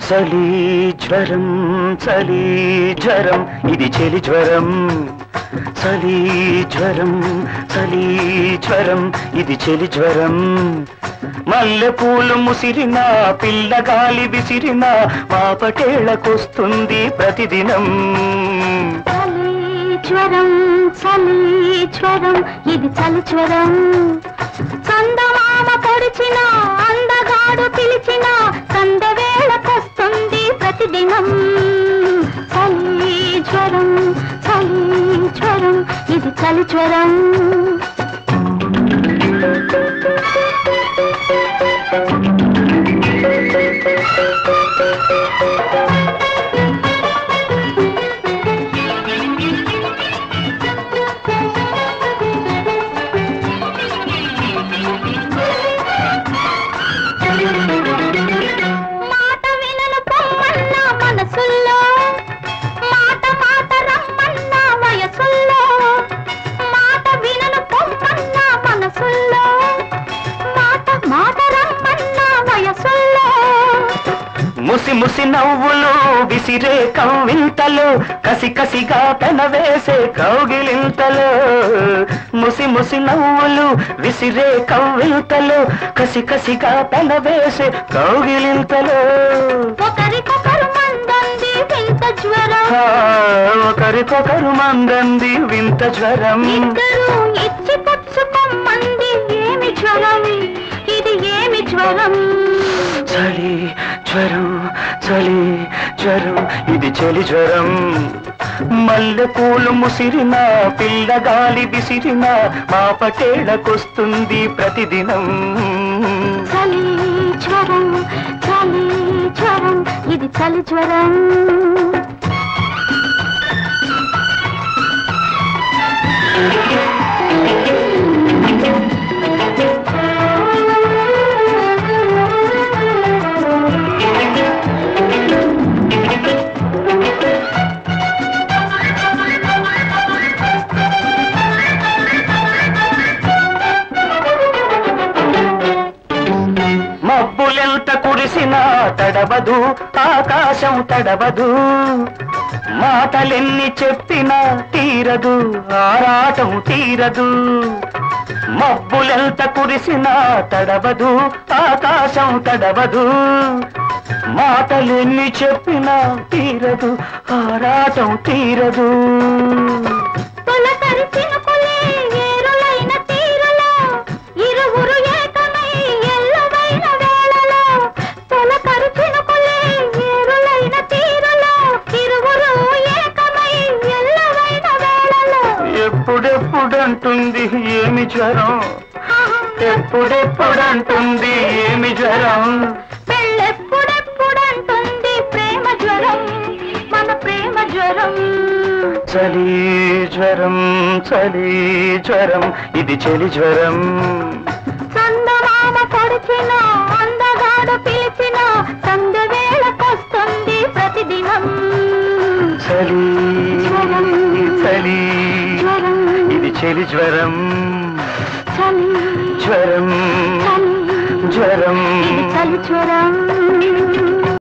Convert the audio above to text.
చలి జ్వరం చలి జ్వరం ఇది చెలి జ్వరం చలి జ్వరం చలి జ్వరం ఇది చెలి జ్వరం మల్లె పూలు ముసిరిన పిల్లగాలి విసిరిన మా పటేళ్లకొస్తుంది ప్రతిదినం చలి జ్వరం చలి జ్వరం ఇది చలి జ్వరం చందమామ పొడిచిన అందగాడు పిలిచిన సందవేళకొస్తుంది ప్రతిదినం చలి జ్వరం చలి జ్వరం ఇది చలి జ్వరం మాట వినను పొమ్మన్న మనసుల్లో మాట మాట రమ్మన్న వయసుల్లో మాట వినను పొమ్మన్న మనసుల్లో మాట మాట రమ్మన్న వయసుల్లో ముసి ముసి నవ్వులు విసిరే కవ్వింతలు కసి కసిగా పెనవేసే కౌగిలింతలు ముసి ముసి నవ్వులు విసిరే కవ్వింతలు కసి కసిగా పెనవేసే కౌగిలింతలు ఒకరికొకరు మందంది వింత జ్వరం ఆ, ఒకరికొకరు మందంది వింత జ్వరం ఇద్దరు ఇచ్చి పుచ్చుకొమ్మంది ఏమి జ్వరం ఇది ఏమి జ్వరం చలి జ్వరం చలి జ్వరం ఇది చలి జ్వరం మల్లె పూలు ముసిరిన పిల్లగాలి విసిరిన మా పటేళ్లకొస్తుంది ప్రతిదినం చలి జ్వరం చలి జ్వరం ఇది చలి జ్వరం మబ్బులెంత కురిసినా తడవదు ఆకాశం తడవదు మాటలెన్ని చెప్పినా తీరదు ఆరాటం తీరదు మబ్బులెంత కురిసినా తడవదు ఆకాశం తడవదు మాటలెన్ని చెప్పినా తీరదు ఆరాటం తీరదు తొలకరి చినుకులే ఏరులైన తీరులో ఇరువురు ఏకమై ఎల్లవైన వేళలో తొలకరి చినుకులే ఏరులైన తీరులో ఇరువురు ఏకమై ఎల్లవైన వేళలో ఎప్పుడెప్పుడంటుంది ఏమి జ్వరం ఎప్పుడెప్పుడంటుంది ఏమి జ్వరం పెళ్ళెప్పుడెప్పుడంటుంది ప్రేమ జ్వరం మన ప్రేమ జ్వరం చలి జ్వరం చలి జ్వరం ఇది చలి జ్వరం చందమామ పొడిచిన అందగాడు పిలిచిన సందు వేళకొస్తుంది ప్రతిదినం చలి జ్వరం. చలి జ్వరం ఇది చలి జ్వరం చలి జ్వరం చలి జ్వరం ఇది చలి జ్వరం